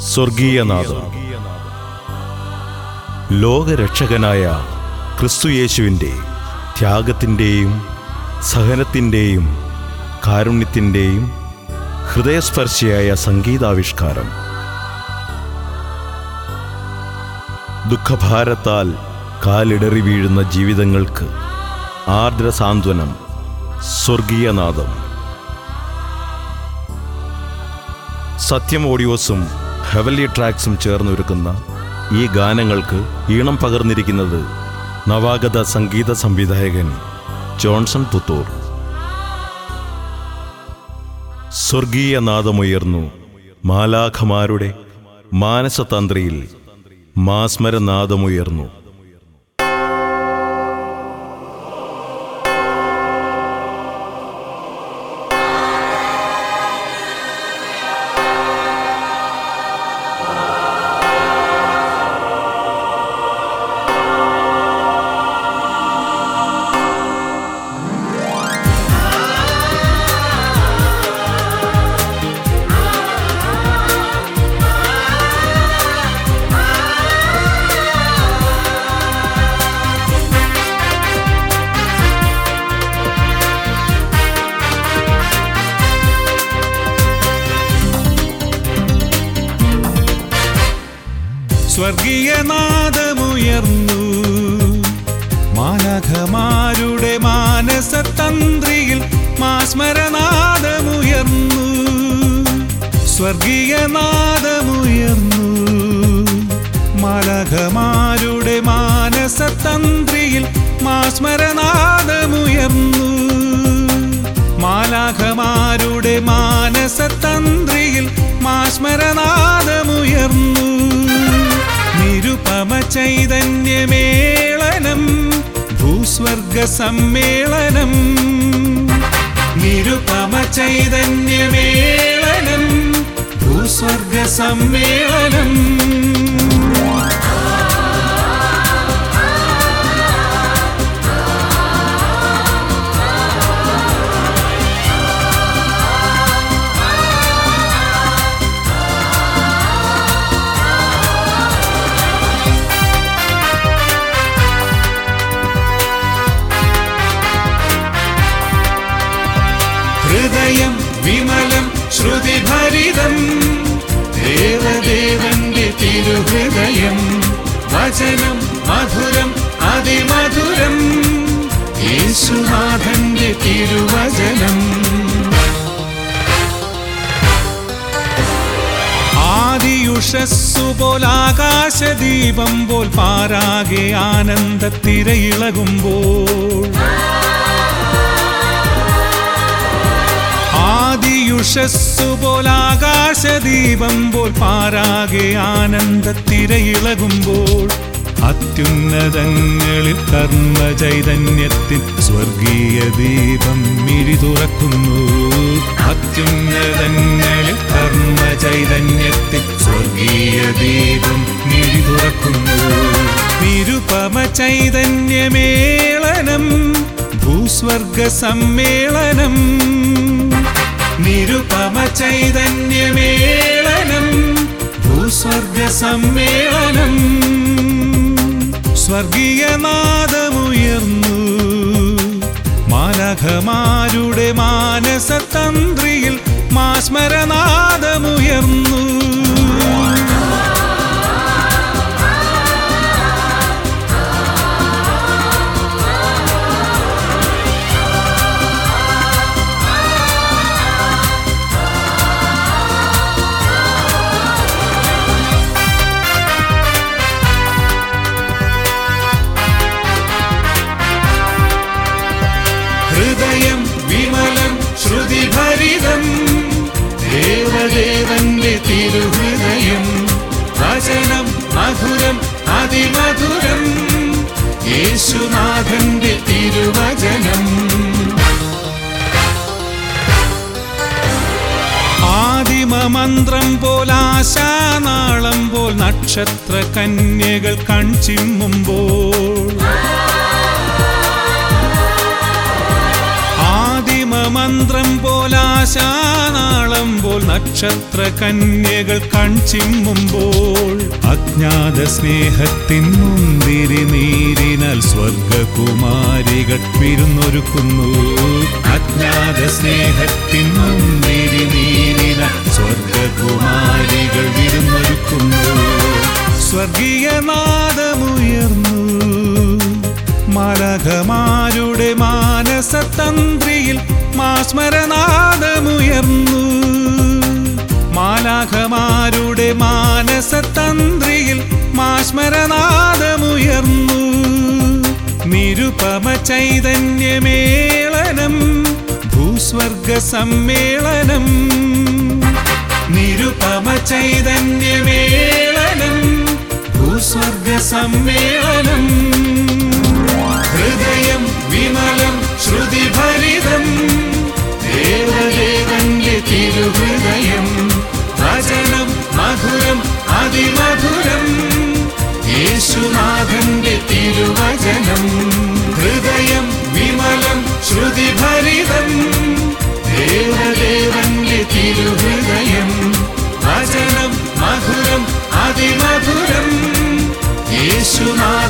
സ്വർഗീയനാഥം ലോകരക്ഷകനായ ക്രിസ്തുയേശുവിൻ്റെ ത്യാഗത്തിൻ്റെയും സഹനത്തിൻ്റെയും കാരുണ്യത്തിൻ്റെയും ഹൃദയസ്പർശിയായ സംഗീതാവിഷ്കാരം ദുഃഖഭാരത്താൽ കാലിടറി വീഴുന്ന ജീവിതങ്ങൾക്ക് ആർദ്ര സാന്ത്വനം സ്വർഗീയനാഥം സത്യം ഓഡിയോസും ഹെവലി ട്രാക്സും ചേർന്നൊരുക്കുന്ന ഈ ഗാനങ്ങൾക്ക് ഈണം പകർന്നിരിക്കുന്നത് നവാഗത സംഗീത സംവിധായകൻ ജോൺസൺ പുത്തൂർ സ്വർഗീയനാദമുയർന്നു മാലാഖമാരുടെ മാനസതന്ത്രിയിൽ മാസ്മരനാദമുയർന്നു സ്വർഗീയനാദമുയർന്നു മാനഘമാരുടെ മാനസതന്ത്രിയിൽ മാസ്മരനാദമുയർന്നു സ്വർഗീയനാദമുയർന്നു മാലഘമാരുടെ മാനസതന്ത്രിയിൽ മാസ്മരനാദമുയർന്നു മാലാഖമാരുടെ മാനസതന്ത്രിയിൽ മാസ്മരനാദമുയർന്നു നിരുപമ ചൈതന്യമേളനം ഭൂസ്വർഗ സമ്മേളനം നിരുപമ ചൈതന്യമേളനം ഭൂസ്വർഗ സമ്മേളനം ഹൃദയം വിമലം ശ്രുതിഭരിതം ദേവദേവന്റെ തിരുഹൃദയം വചനം മധുരം അതിമധുരം യേശുനാഥന്റെ തിരുവചനം ആദിയുഷസ്സു പോൽ ആകാശദീപം പോൽ പാരാകെ ആനന്ദത്തിരയിളകുമ്പോൾ ആദിയുഷസ്സു പോൽ ആകാശദീപം പോൽ പാരാകെ ആനന്ദത്തിരയിളകുമ്പോൾ അത്യുന്നതങ്ങളിൽ കർമ്മ ചൈതന്യത്തിൽ സ്വർഗീയ ദീപം മിഴി തുറക്കുന്നു അത്യുന്നതങ്ങളിൽ കർമ്മ ചൈതന്യത്തിൽ സ്വർഗീയ ദീപം മിഴി തുറക്കുന്നു നിരുപമ ചൈതന്യമേളനം ഭൂസ്വർഗ സമ്മേളനം നിരുപമ ചൈതന്യമേളനം ഭൂസ്വർഗ സമ്മേളനം സ്വർഗീയനാദമുയർന്നു മാലഘമാരുടെ മാനസതന്ത്രിയിൽ മാസ്മരനാദമുയർന്നു ഹൃദയം വിമലം ശ്രുതിഭരിതം ദേവദേവന്റെ തിരുഹൃദയം വചനം മധുരം അതിമധുരം യേശുനാഥന്റെ തിരുവചനം ആദിമമന്ത്രം പോൽ ആശാനാളം പോൽ നക്ഷത്ര കന്യകൾ കൺചിമ്മുമ്പോൾ ആദിമമന്ത്രം പോലാശാനാളം പോ പോൽ നക്ഷത്ര കന്യകൾ കൺചിമ്മുമ്പോൾ അജ്ഞാത സ്നേഹത്തിൻ മുന്തിരി നീരിനാൽ സ്വർഗകുമാരികൾ വിരുന്നൊരുക്കുന്നു അജ്ഞാത സ്നേഹത്തിൻ മുന്തിരി നീരിനാൽ സ്വർഗകുമാരികൾ വിരുന്നൊരുക്കുന്നു സ്വർഗീയ നാദമുയർന്നു മാലകമാരുടെ മാനസതന്ത്രിയിൽ മാസ്മരനാദമുയർന്നു മാലാഖമാരുടെ മാനസതന്ത്രിയിൽ മാസ്മരനാദമുയർന്നു നിരുപമ ചൈതന്യമേളനം ഭൂസ്വർഗ സമ്മേളനം നിരുപമ ചൈതന്യമേളനം ഭൂസ്വർഗ സമ്മേളനം ഹൃദയം വിമലം ശ്രുതിഭരിതം ദേവദേവന്റെ തിരുഹൃദയം വചനം മധുരം അതിമധുരം യേശുനാഥന്റെ തിരുവചനം ഹൃദയം വിമലം ശ്രുതിഭരിതം ദേവദേവന്റെ തിരുഹൃദയം വചനം മധുരം അതിമധുരം യേശുനാഥ